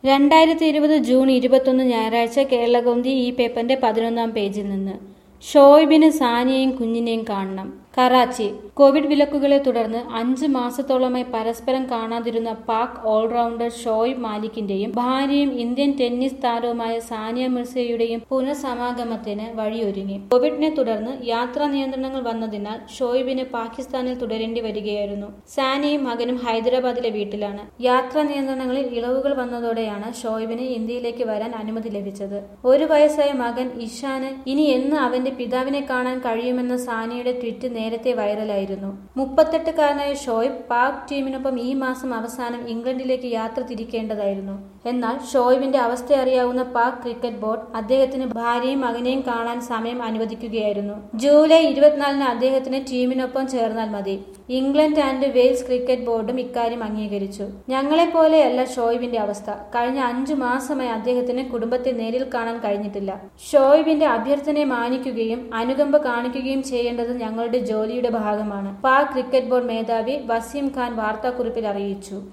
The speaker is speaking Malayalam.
രണ്ടായിരത്തി ഇരുപത് ജൂൺ ഇരുപത്തൊന്ന് ഞായറാഴ്ച കേരളകൗമുദി ഈ പേപ്പറിന്റെ പതിനൊന്നാം പേജിൽ നിന്ന് ഷോയിബിന് സാനിയെയും കുഞ്ഞിനെയും കാണണം കറാച്ചി കോവിഡ് വിലക്കുകളെ തുടർന്ന് അഞ്ച് മാസത്തോളമായി പരസ്പരം കാണാതിരുന്ന പാക് ഓൾറൗണ്ടർ ഷോയിബ് മാലിക്കിന്റെയും ഭാര്യയും ഇന്ത്യൻ ടെന്നീസ് താരവുമായ സാനിയ മിർസയുടെയും പുനഃസമാഗമത്തിന് വഴിയൊരുങ്ങി കോവിഡിനെ തുടർന്ന് യാത്രാ നിയന്ത്രണങ്ങൾ വന്നതിനാൽ ഷോയിബിന് പാകിസ്ഥാനിൽ തുടരേണ്ടി വരികയായിരുന്നു സാനിയും മകനും ഹൈദരാബാദിലെ വീട്ടിലാണ് യാത്രാ നിയന്ത്രണങ്ങളിൽ ഇളവുകൾ വന്നതോടെയാണ് ഷോയിബിന് ഇന്ത്യയിലേക്ക് വരാൻ അനുമതി ലഭിച്ചത് ഒരു വയസ്സായ മകൻ ഇഷാന് ഇനി എന്ന് അവന്റെ പിതാവിനെ കാണാൻ കഴിയുമെന്ന സാനിയുടെ ട്വീറ്റ് നേരത്തെ വൈറലായിരുന്നു മുപ്പത്തെട്ടുകാരനായ ഷോയിബ് പാക് ടീമിനൊപ്പം ഈ മാസം അവസാനം ഇംഗ്ലണ്ടിലേക്ക് യാത്ര തിരിക്കേണ്ടതായിരുന്നു എന്നാൽ ഷോയിബിന്റെ അവസ്ഥ അറിയാവുന്ന പാക് ക്രിക്കറ്റ് ബോർഡ് അദ്ദേഹത്തിന് ഭാര്യയും മകനെയും കാണാൻ സമയം അനുവദിക്കുകയായിരുന്നു ജൂലൈ ഇരുപത്തിനാലിന് അദ്ദേഹത്തിന് ടീമിനൊപ്പം ചേർന്നാൽ മതി ഇംഗ്ലണ്ട് ആൻഡ് വെയിൽസ് ക്രിക്കറ്റ് ബോർഡും ഇക്കാര്യം അംഗീകരിച്ചു ഞങ്ങളെപ്പോലെയല്ല ഷോയിബിന്റെ അവസ്ഥ കഴിഞ്ഞ അഞ്ചു മാസമായി അദ്ദേഹത്തിന് കുടുംബത്തെ നേരിൽ കാണാൻ കഴിഞ്ഞിട്ടില്ല ഷോയിബിന്റെ അഭ്യർത്ഥനയെ മാനിക്കുകയും അനുകമ്പ കാണിക്കുകയും ചെയ്യേണ്ടത് ഞങ്ങളുടെ ജോലിയുടെ ഭാഗമാണ് പാക് ക്രിക്കറ്റ് ബോർഡ് മേധാവി വസീം ഖാൻ വാർത്താക്കുറിപ്പിൽ അറിയിച്ചു